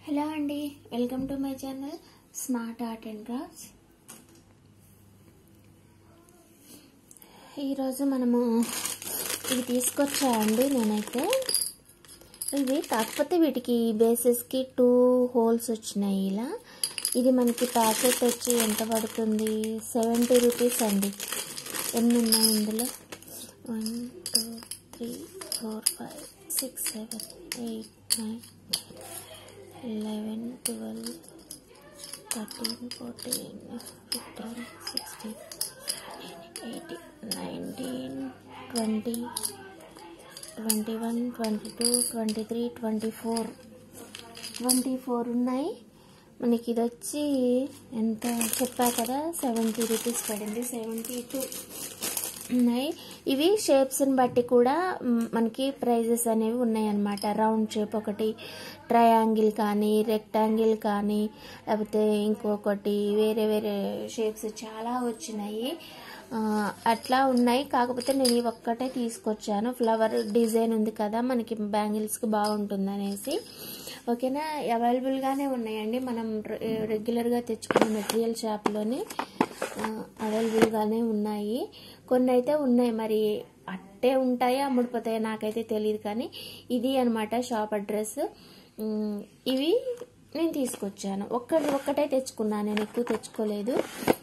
hello అండి welcome to my channel smart art and crafts ఈరోజు మనము ఇవి తీసుకొచ్చాయండి నేనైతే ఇవి కాకపోతే వీటికి బేసెస్కి టూ హోల్స్ వచ్చినాయి ఇలా ఇది మనకి ప్యాకెట్ వచ్చి ఎంత పడుతుంది సెవెంటీ రూపీస్ అండి ఎన్ని ఉన్నాయి ఇందులో one two three four five six seven eight nine eleven twelve thirteen fourteen fifteen sixteen eighteen nineteen twenty twenty one twenty two twenty three twenty four twenty four ఉన్నాయి మనకి ఇది వచ్చి ఎంత చెప్పా కదా సెవెంటీ రూపీస్ పడింది సెవెంటీ టూ ఉన్నాయి ఇవి షేప్స్ని బట్టి కూడా మ్, మనకి ప్రైజెస్ అనేవి ఉన్నాయన్నమాట రౌండ్ షేప్ ఒకటి ట్రయాంగిల్ కానీ రెక్టాంగిల్ కానీ లేకపోతే ఇంకొకటి వేరే వేరే షేప్స్ చాలా వచ్చినాయి ఆ, అట్లా ఉన్నాయి కాకపోతే నేను ఇవి ఒక్కటే తీసుకొచ్చాను ఫ్లవర్ డిజైన్ ఉంది కదా మనకి బ్యాంగిల్స్కి బాగుంటుంది అనేసి ఓకేనా అవైలబుల్గానే ఉన్నాయండి మనం రె- రెగ్యులర్గా తెచ్చుకునే మెటీరియల్ షాప్లోనే అవైలబుల్గానే ఉన్నాయి కొన్ని అయితే ఉన్నాయి మరి అట్టే ఉంటాయా అమ్ముడిపోతాయా నాకైతే తెలియదు కానీ ఇది అనమాట షాప్ అడ్రస్ ఉమ్, ఇవి నేను తీసుకొచ్చాను ఒక్కటి ఒక్కటే తెచ్చుకున్నాను నేను ఎక్కువ తెచ్చుకోలేదు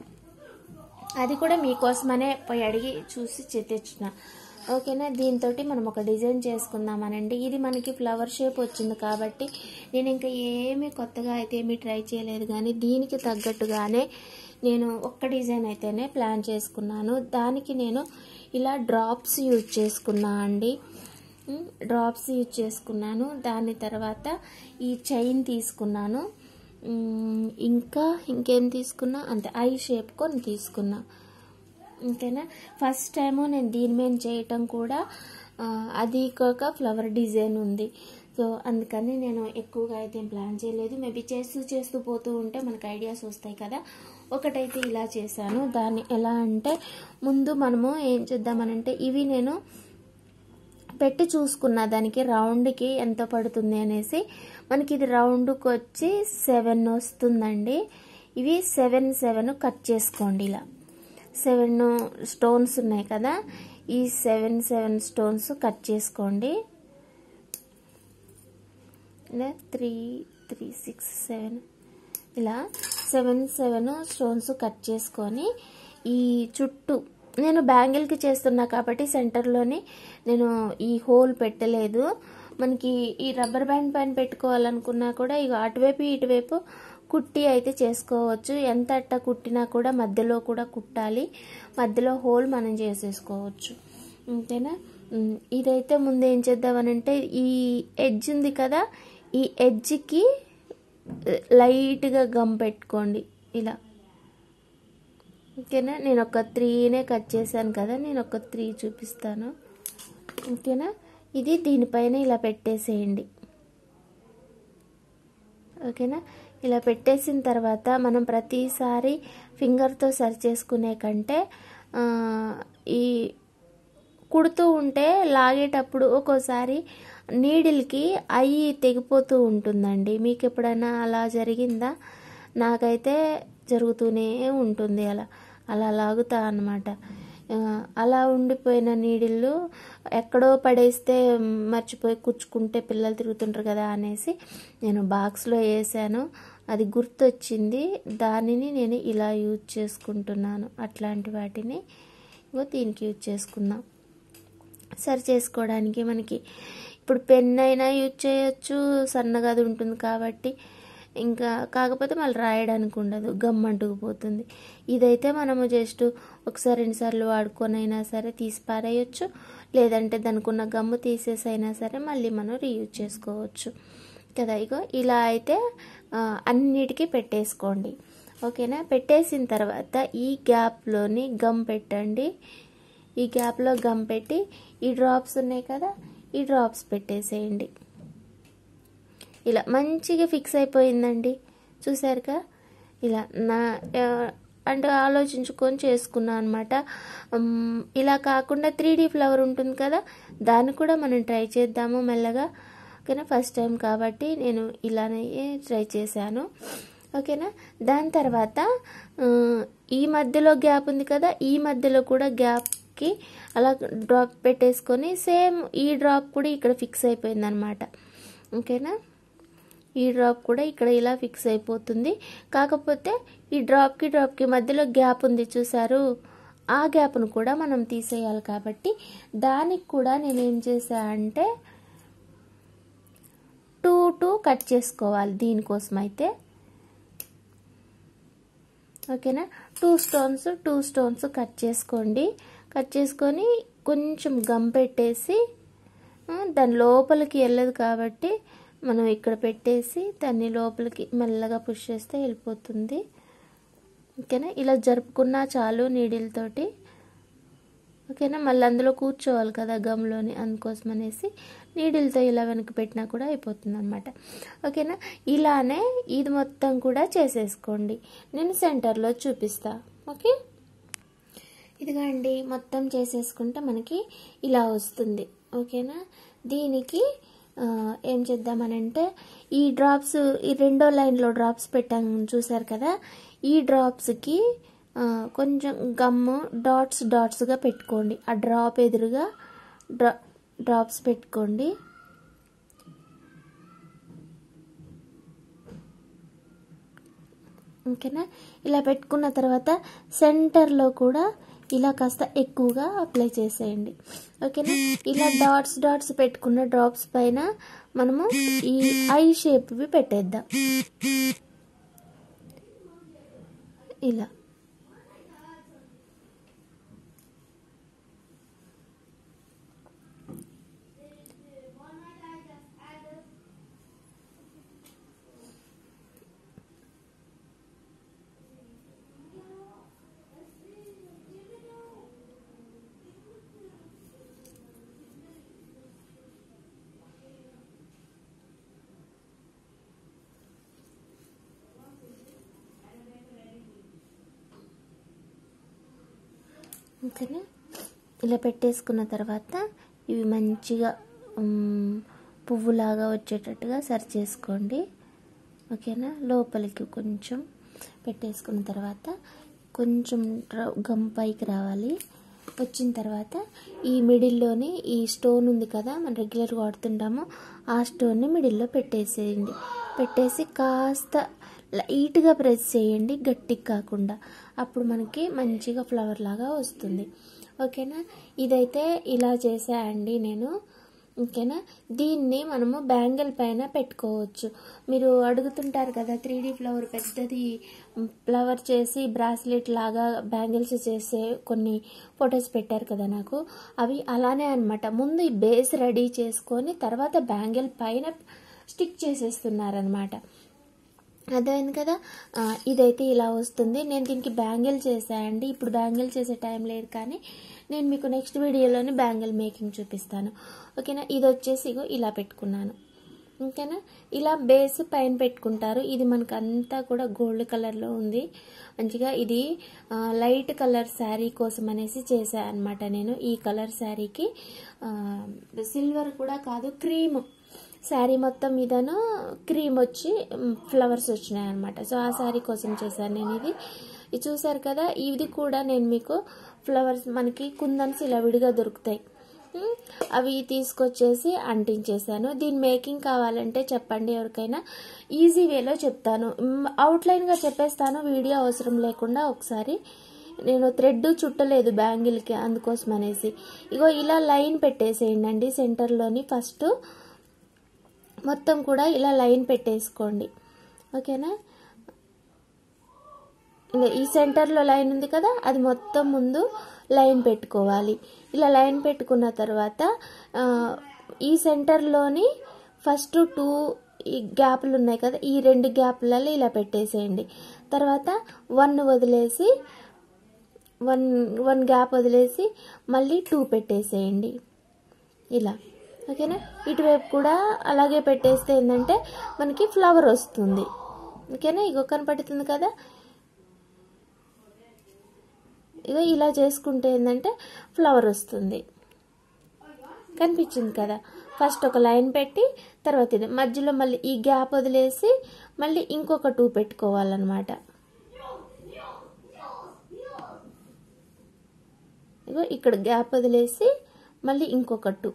అది కూడా మీకోసమనే పోయి అడిగి చూసి చె- తెచ్చిన ఓకేనా దీంతో మనం ఒక డిజైన్ చేసుకుందామనండి ఇది మనకి ఫ్లవర్ షేప్ వచ్చింది కాబట్టి నేను ఇంకా ఏమీ కొత్తగా అయితే ఏమీ ట్రై చేయలేదు కానీ దీనికి తగ్గట్టుగానే నేను ఒక్క డిజైన్ అయితేనే ప్లాన్ చేసుకున్నాను దానికి నేను ఇలా డ్రాప్స్ యూజ్ చేసుకున్నా అండి ఉమ్, డ్రాప్స్ యూజ్ చేసుకున్నాను దాని తర్వాత ఈ చైన్ తీసుకున్నాను ఉమ్, ఇంకా ఇంకేం తీసుకున్నా అంతే ఐ షేప్ కొన్ని తీసుకున్నా అంతేనా ఫస్ట్ టైము నేను దీని మీద చేయటం కూడా ఆ, అది కాక ఫ్లవర్ డిజైన్ ఉంది సో అందుకని నేను ఎక్కువగా అయితే ఏం ప్లాన్ చేయలేదు మేబీ చేస్తూ చేస్తూ పోతూ ఉంటే మనకు ఐడియాస్ వస్తాయి కదా ఒకటైతే ఇలా చేశాను దాన్ని ఎలా అంటే ముందు మనము ఏం చేద్దామనంటే ఇవి నేను పెట్టి చూసుకున్న దానికి రౌండ్కి ఎంత పడుతుంది అనేసి మనకి ఇది రౌండ్కి వచ్చి సెవెన్ వస్తుందండి ఇవి సెవెన్ సెవెన్ కట్ చేసుకోండి ఇలా సెవెన్ స్టోన్స్ ఉన్నాయి కదా ఈ సెవెన్ సెవెన్ స్టోన్స్ కట్ చేసుకోండి ఇలా త్రీ త్రీ సిక్స్ సెవెన్ ఇలా సెవెన్ సెవెన్ స్టోన్స్ కట్ చేసుకొని ఈ చుట్టూ నేను బ్యాంగిల్కి చేస్తున్నా కాబట్టి సెంటర్లోని నేను ఈ హోల్ పెట్టలేదు మనకి ఈ రబ్బర్ బ్యాండ్ పైన పెట్టుకోవాలనుకున్నా కూడా ఇక అటువైపు ఇటువైపు కుట్టి అయితే చేసుకోవచ్చు ఎంత అట్ట కుట్టినా కూడా మధ్యలో కూడా కుట్టాలి మధ్యలో హోల్ మనం చేసేసుకోవచ్చు అంతేనా ఉమ్, ఇదైతే ముందు ఏం చేద్దామనంటే ఈ ఎడ్జ్ ఉంది కదా ఈ ఎడ్జ్కి లైట్గా గమ్ పెట్టుకోండి ఇలా ఓకేనా నేను ఒక త్రీనే కట్ చేశాను కదా నేను ఒక త్రీ చూపిస్తాను ఓకేనా ఇది దీనిపైన ఇలా పెట్టేసేయండి ఓకేనా ఇలా పెట్టేసిన తర్వాత మనం ప్రతిసారి ఫింగర్తో సరి చేసుకునే కంటే ఆ, ఈ కుడుతూ ఉంటే లాగేటప్పుడు ఒక్కోసారి నీడిల్కి అయ్యి తెగిపోతూ ఉంటుందండి మీకు ఎప్పుడైనా అలా జరిగిందా నాకైతే జరుగుతూనే ఉంటుంది అలా అలా లాగుతా అన్నమాట ఆ, అలా ఉండిపోయిన నీడిళ్ళు ఎక్కడో పడేస్తే మర్చిపోయి కుచ్చుకుంటే పిల్లలు తిరుగుతుంటారు కదా అనేసి నేను బాక్స్లో వేసాను అది గుర్తొచ్చింది దానిని నేను ఇలా యూజ్ చేసుకుంటున్నాను అట్లాంటి వాటిని ఇగో దీనికి యూజ్ చేసుకున్నాం సరి చేసుకోవడానికి మనకి ఇప్పుడు పెన్ అయినా యూజ్ చేయొచ్చు సన్నగా అది ఉంటుంది కాబట్టి ఇంకా కాకపోతే మళ్ళీ రాయడానికి ఉండదు గమ్ అంటుకుపోతుంది ఇదైతే మనము జస్ట్ ఒకసారి రెండుసార్లు వాడుకొని అయినా సరే తీసి పారేయచ్చు లేదంటే దానికి ఉన్న గమ్ము తీసేసి అయినా సరే మళ్ళీ మనం రీయూజ్ చేసుకోవచ్చు కదా ఇగో ఇలా అయితే ఆ, అన్నిటికీ పెట్టేసుకోండి ఓకేనా పెట్టేసిన తర్వాత ఈ గ్యాప్లోని గమ్ పెట్టండి ఈ గ్యాప్లో గమ్ పెట్టి ఈ డ్రాప్స్ ఉన్నాయి కదా ఈ డ్రాప్స్ పెట్టేసేయండి ఇలా మంచిగా ఫిక్స్ అయిపోయిందండి చూసారుగా ఇలా నా ఆ, అంటే ఆలోచించుకొని చేసుకున్నాను అనమాట ఇలా కాకుండా త్రీ డీ ఫ్లవర్ ఉంటుంది కదా దాన్ని కూడా మనం ట్రై చేద్దాము మెల్లగా ఓకేనా ఫస్ట్ టైం కాబట్టి నేను ఇలానే ట్రై చేశాను ఓకేనా దాని తర్వాత ఆ, ఈ మధ్యలో గ్యాప్ ఉంది కదా ఈ మధ్యలో కూడా గ్యాప్కి అలా డ్రాప్ పెట్టేసుకొని సేమ్ ఈ డ్రాప్ కూడా ఇక్కడ ఫిక్స్ అయిపోయింది అనమాట ఓకేనా ఈ డ్రాప్ కూడా ఇక్కడ ఇలా ఫిక్స్ అయిపోతుంది కాకపోతే ఈ డ్రాప్కి డ్రాప్కి మధ్యలో గ్యాప్ ఉంది చూసారు ఆ గ్యాప్ను కూడా మనం తీసేయాలి కాబట్టి దానికి కూడా నేను ఏం చేసా అంటే టూ టూ కట్ చేసుకోవాలి దీనికోసం అయితే ఓకేనా two stones two stones cut చేసుకోండి కట్ చేసుకొని కొంచెం గమ్ పెట్టేసి ఆ, దాని లోపలికి వెళ్ళదు కాబట్టి మనం ఇక్కడ పెట్టేసి దాన్ని లోపలికి మెల్లగా పుష్ చేస్తే వెళ్ళిపోతుంది ఓకేనా ఇలా జరుపుకున్నా చాలు నీడిల్తోటి ఓకేనా మళ్ళీ అందులో కూర్చోవాలి కదా గమ్లోని అందుకోసం అనేసి నీడిల్తో ఇలా వెనక్కి పెట్టినా కూడా అయిపోతుంది అనమాట ఓకేనా ఇలానే ఇది మొత్తం కూడా చేసేసుకోండి నేను సెంటర్లో చూపిస్తా ఓకే ఇదిగా అండి మొత్తం చేసేసుకుంటే మనకి ఇలా వస్తుంది ఓకేనా దీనికి ఆ, ఏం చేద్దామనంటే ఈ డ్రాప్స్ ఈ రెండో లైన్లో డ్రాప్స్ పెట్టాం చూసారు కదా ఈ డ్రాప్స్కి ఆ, కొంచెం గమ్ము డాట్స్ డాట్స్గా పెట్టుకోండి ఆ డ్రాప్ ఎదురుగా డ్రా డ్రాప్స్ పెట్టుకోండి ఓకేనా ఇలా పెట్టుకున్న తర్వాత సెంటర్లో కూడా ఇలా కాస్త ఎక్కువగా అప్లై చేసేయండి ఓకేనా ఇలా డాట్స్ డాట్స్ పెట్టుకున్న డ్రాప్స్ పైన మనము ఈ ఐ షేప్వి పెట్టేద్దాం ఇలా ఓకేనా ఇలా పెట్టేసుకున్న తర్వాత ఇవి మంచిగా మ్, పువ్వులాగా వచ్చేటట్టుగా సరి చేసుకోండి ఓకేనా లోపలికి కొంచెం పెట్టేసుకున్న తర్వాత కొంచెం ర- గమ్ పైకి రావాలి వచ్చిన తర్వాత ఈ మిడిల్లోని ఈ స్టోన్ ఉంది కదా మనం రెగ్యులర్గా వాడుతుంటాము ఆ స్టోన్ని మిడిల్లో పెట్టేసేయండి పెట్టేసి కాస్త లైట్గా ప్రెస్ చేయండి గట్టిగా కాకుండా అప్పుడు మనకి మంచిగా ఫ్లవర్ లాగా వస్తుంది ఓకేనా ఇదైతే ఇలా చేసా అండి నేను ఓకేనా దీన్ని మనము బ్యాంగిల్ పైన పెట్టుకోవచ్చు మీరు అడుగుతుంటారు కదా త్రీ డీ ఫ్లవర్ పెద్దది ఫ్లవర్ చేసి బ్రాస్లెట్ లాగా బ్యాంగిల్స్ చేసే కొన్ని ఫొటోస్ పెట్టారు కదా నాకు అవి అలానే అన్నమాట ముందు ఈ బేస్ రెడీ చేసుకొని తర్వాత బ్యాంగిల్ పైన స్టిక్ చేసేస్తున్నారనమాట అర్థమైంది కదా ఆ, ఇదైతే ఇలా వస్తుంది నేను దీనికి బ్యాంగిల్ చేశానండి ఇప్పుడు బ్యాంగిల్ చేసే టైం లేదు కానీ నేను మీకు నెక్స్ట్ వీడియోలోని బ్యాంగిల్ మేకింగ్ చూపిస్తాను ఓకేనా ఇది వచ్చేసి ఇగో ఇలా పెట్టుకున్నాను ఓకేనా ఇలా బేస్ పైన పెట్టుకుంటారు ఇది మనకు అంతా కూడా గోల్డ్ కలర్లో ఉంది మంచిగా ఇది ఆ, లైట్ కలర్ శారీ కోసం అనేసి చేశాను అనమాట నేను ఈ కలర్ శారీకి ఆ, సిల్వర్ కూడా కాదు క్రీమ్ శారీ మొత్తం మీదను క్రీమ్ వచ్చి మ్, ఫ్లవర్స్ వచ్చినాయి అనమాట సో ఆ శారీ కోసం చేశాను నేను ఇది ఇది చూసారు కదా ఇది కూడా నేను మీకు ఫ్లవర్స్ మనకి కుందన్స్ ఇలా విడిగా దొరుకుతాయి మ్, అవి తీసుకొచ్చేసి అంటించేసాను దీని మేకింగ్ కావాలంటే చెప్పండి ఎవరికైనా ఈజీ వేలో చెప్తాను మ్, అవుట్లైన్గా చెప్పేస్తాను వీడియో అవసరం లేకుండా ఒకసారి నేను థ్రెడ్ చుట్టలేదు బ్యాంగిల్కి అందుకోసం అనేసి ఇగో ఇలా లైన్ పెట్టేసేయండి అండి సెంటర్లోని ఫస్ట్ మొత్తం కూడా ఇలా లైన్ పెట్టేసుకోండి ఓకేనా ఇంకా ఈ సెంటర్లో లైన్ ఉంది కదా అది మొత్తం ముందు లైన్ పెట్టుకోవాలి ఇలా లైన్ పెట్టుకున్న తర్వాత ఆ, ఈ సెంటర్లోని ఫస్ట్ టూ ఈ గ్యాప్లు ఉన్నాయి కదా ఈ రెండు గ్యాప్లలో ఇలా పెట్టేసేయండి తర్వాత వన్ వదిలేసి వన్ వన్ గ్యాప్ వదిలేసి మళ్ళీ టూ పెట్టేసేయండి ఇలా ఓకేనా ఇటువైపు కూడా అలాగే పెట్టేస్తే ఏంటంటే మనకి ఫ్లవర్ వస్తుంది ఓకేనా ఇగో కనపడుతుంది కదా ఇగో ఇలా చేసుకుంటే ఏంటంటే ఫ్లవర్ వస్తుంది కనిపించింది కదా ఫస్ట్ ఒక లైన్ పెట్టి తర్వాత ఇది మధ్యలో మళ్ళీ ఈ గ్యాప్ వదిలేసి మళ్ళీ ఇంకొక టూ పెట్టుకోవాలన్నమాట ఇగో ఇక్కడ గ్యాప్ వదిలేసి మళ్ళీ ఇంకొక టూ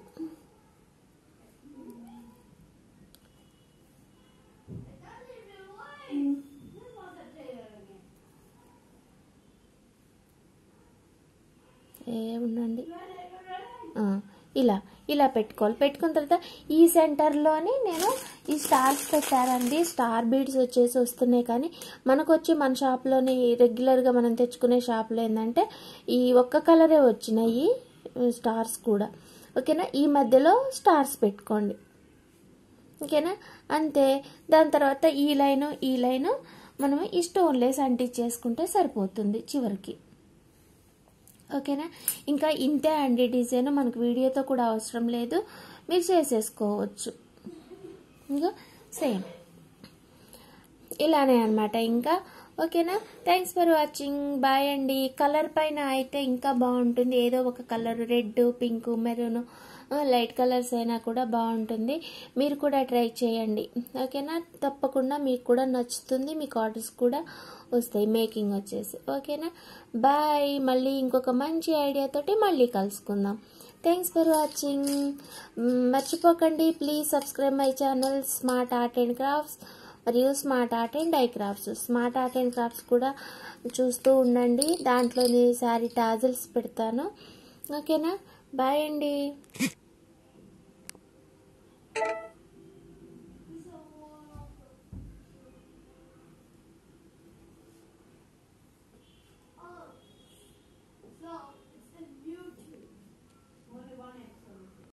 ఏముండండి ఆ, ఇలా ఇలా పెట్టుకోవాలి పెట్టుకున్న తర్వాత ఈ సెంటర్లోనే నేను ఈ స్టార్స్ పెట్టారండి స్టార్ బీడ్స్ వచ్చేసి వస్తున్నాయి కానీ మనకు వచ్చి మన షాప్లోని రెగ్యులర్గా మనం తెచ్చుకునే షాప్లో ఏంటంటే ఈ ఒక్క కలరే వచ్చినాయి స్టార్స్ కూడా ఓకేనా ఈ మధ్యలో స్టార్స్ పెట్టుకోండి ఓకేనా అంతే దాని తర్వాత ఈ లైను ఈ లైను మనం ఈ స్టోన్ లేస్ అంటించేసుకుంటే సరిపోతుంది చివరికి ఓకేనా ఇంకా ఇంతే అండి డిజైన్ మనకు వీడియోతో కూడా అవసరం లేదు మీరు చేసేసుకోవచ్చు ఇంకా సేమ్ ఇలానే అనమాట ఇంకా ఓకేనా థ్యాంక్స్ ఫర్ వాచింగ్ బాయ్ అండి కలర్ పైన అయితే ఇంకా బాగుంటుంది ఏదో ఒక colour red pink maroon light colours అయినా కూడా బాగుంటుంది మీరు కూడా ట్రై చేయండి ఓకేనా తప్పకుండా మీకు కూడా నచ్చుతుంది మీకు ఆర్డర్స్ కూడా వస్తాయి మేకింగ్ వచ్చేసి ఓకేనా బాయ్ మళ్ళీ ఇంకొక మంచి ఐడియాతోటి మళ్ళీ కలుసుకుందాం థ్యాంక్స్ ఫర్ వాచింగ్ మర్చిపోకండి please subscribe my channel smart art and crafts మరియు smart art and DIY crafts smart art and crafts కూడా చూస్తూ ఉండండి దాంట్లోని శారీ టాజిల్స్ పెడతాను ఓకేనా బాయ్ అండి